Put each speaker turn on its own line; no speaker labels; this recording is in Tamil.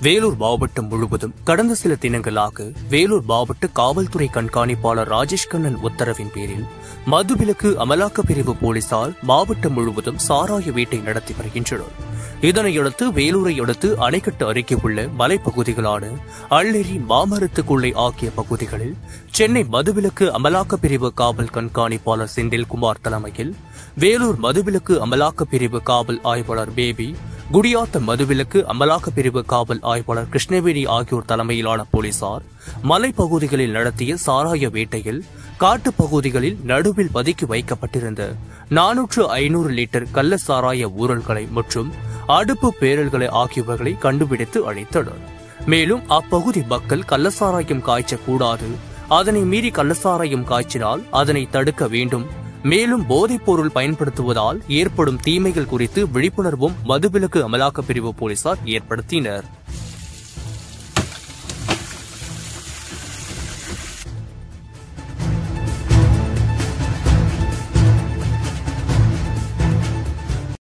வேலூர் மாவட்டம் முழுவதும் கடந்த சில தினங்களாக வேலூர் மாவட்ட காவல்துறை கண்காணிப்பாளர் ராஜேஷ் கண்ணன் உத்தரவின் பேரில் மதுவிலக்கு அமலாக்கப் பிரிவு போலீசார் மாவட்டம் முழுவதும் சாராய வேட்டை நடத்தி வருகின்றனர் இதனையடுத்து வேலூரை அடுத்து அணைக்கட்டு அருகே உள்ள மலைப்பகுதிகளான அள்ளேரி மாமரத்துக்குள்ளை ஆகிய பகுதிகளில் சென்னை மதுவிலக்கு அமலாக்கப் பிரிவு காவல் கண்காணிப்பாளர் செந்தில்குமார் தலைமையில் வேலூர் மதுவிலக்கு அமலாக்கப் பிரிவு காவல் ஆய்வாளர் பேபி குடியாத்த மதுவிலக்கு அமலாக்கப் பிரிவு காவல் ஆய்வாளர் கிருஷ்ணவேணி ஆகியோர் தலைமையிலான போலீசார் மலைப்பகுதிகளில் நடத்திய சாராய வேட்டையில் காட்டுப் பகுதிகளில் நடுவில் பதுக்கி வைக்கப்பட்டிருந்த நானூற்று ஐநூறு லிட்டர் கள்ள சாராய ஊழல்களை மற்றும் அடுப்பு பேரல்களை ஆகியவர்களை கண்டுபிடித்து அழித்தனர் மேலும் அப்பகுதி மக்கள் கள்ளசாராயம் காய்ச்சக்கூடாது அதனை மீறி கள்ளசாராயம் காய்ச்சினால் அதனை தடுக்க வேண்டும் மேலும் போதைப் பொருள் பயன்படுத்துவதால் ஏற்படும் தீமைகள் குறித்து விழிப்புணர்வும் மதுவிலக்கு அமலாக்கப் பிரிவு போலீசார் ஏற்படுத்தினர்